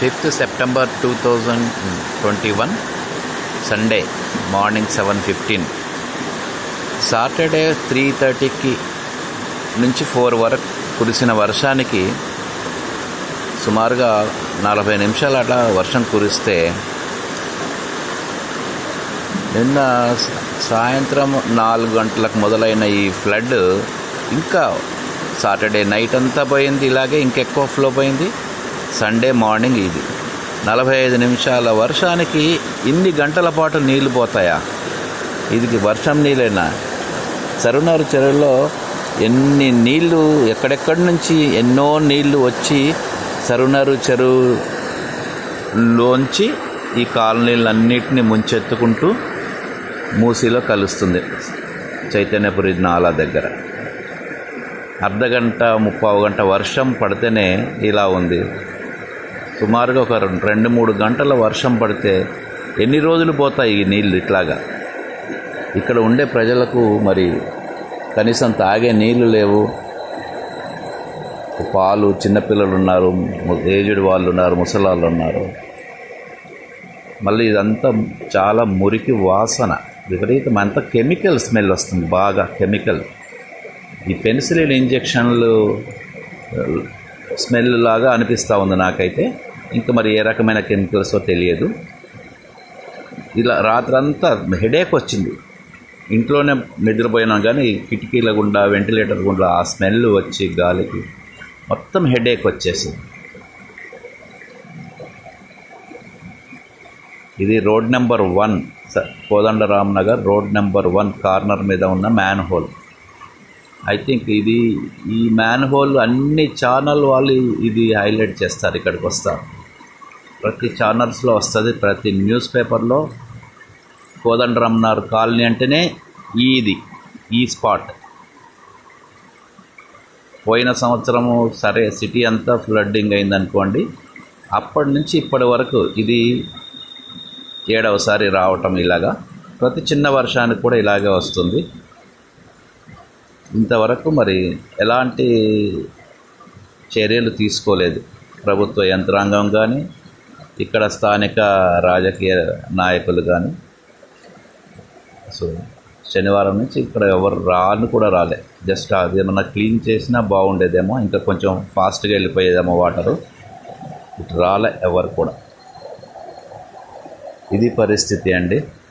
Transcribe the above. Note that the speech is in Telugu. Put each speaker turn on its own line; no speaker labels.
fifth September two thousand twenty one Sunday morning seven fifteen Saturday three థర్టీకి నుంచి ఫోర్ వరకు కురిసిన వర్షానికి సుమారుగా నలభై నిమిషాలు అట్లా వర్షం కురిస్తే నిన్న స- సాయంత్రం నాలుగు గంటలకు మొదలైన ఈ ఫ్లడ్ ఇంకా సాటర్డే నైట్ అంతా పోయింది ఇలాగే ఇంకెక్కువ ఫ్లో పోయింది సండే మార్నింగ్ ఇది నలభై ఐదు నిమిషాల వర్షానికి ఇన్ని గంటల పాటు నీళ్లు పోతాయా ఇది వర్షం నీళ్ళైనా సరునారు చెరువులో ఎన్ని నీళ్లు ఎక్కడెక్కడి నుంచి ఎన్నో నీళ్లు వచ్చి సరునారు చెరువులోంచి ఈ కాలనీలన్నింటినీ ముంచెత్తుకుంటూ మూసీలో కలుస్తుంది చైతన్యపురి నాలా దగ్గర అర్ధగంట ముప్పావు గంట వర్షం పడితేనే ఇలా ఉంది సుమారుగా ఒక రెండు- రెండు మూడు గంటల వర్షం పడితే ఎన్ని రోజులు పోతాయి ఈ నీళ్ళు ఇట్లాగా ఇక్కడ ఉండే ప్రజలకు మరి కనీసం తాగే నీళ్లు లేవు పాలు చిన్నపిల్లలు ఉన్నారు ఏజ్డ్ వాళ్ళు ఉన్నారు ముసలాళ్ళు ఉన్నారు మళ్ళీ ఇదంతా చాలా మురికి వాసన విపరీతం అంతా కెమికల్ స్మెల్ వస్తుంది బాగా కెమికల్ ఈ పెన్సిలిన్ ఇంజెక్షన్లు స్మెల్ లాగా అనిపిస్తూ ఉంది నాకైతే ఇంకా మరి ఏ రకమైన కెమికల్సో తెలియదు ఇలా రాత్రంతా హెడేక్ వచ్చింది ఇంట్లోనే నిద్రపోయినాం కానీ కిటికీల గుండా వెంటిలేటర్ గుండా ఆ స్మెల్ వచ్చి గాలికి మొత్తం హెడేక్ వచ్చేసింది ఇది రోడ్ నెంబర్ వన్ స- Kodandaram Nagar road number one corner మీద ఉన్న మ్యాన్ హోల్ ఐ థింక్ ఇది ఈ మ్యాన్ హోల్ అన్ని ఛానల్ వాళ్ళు ఇది హైలైట్ చేస్తారు ఇక్కడికి వస్తారు ప్రతి ఛానల్స్లో వస్తుంది ప్రతి న్యూస్ పేపర్లో కోదండరామ్నార్ కాలనీ అంటేనే ఇది ఈ స్పాట్ పోయిన సంవత్సరము సరే సిటీ అంతా ఫ్లడ్డింగ్ అయిందనుకోండి అప్పటి నుంచి ఇప్పటి వరకు ఇది ఏడవసారి రావటం ఇలాగా ప్రతి చిన్న వర్షానికి కూడా ఇలాగే వస్తుంది ఇంతవరకు మరి ఎలాంటి చర్యలు తీసుకోలేదు ప్రభుత్వ యంత్రాంగం కానీ ఇక్కడ స్థానిక రాజకీయ నాయకులు కానీ సో శనివారం నుంచి ఇక్కడ ఎవరు రాను కూడా రాలే జస్ట్ అది ఏమన్నా క్లీన్ చేసినా బాగుండేదేమో ఇంకా కొంచెం ఫాస్ట్గా వెళ్ళిపోయేదేమో వాటరు ఇటు రాలే ఎవరు కూడా ఇది పరిస్థితి అండి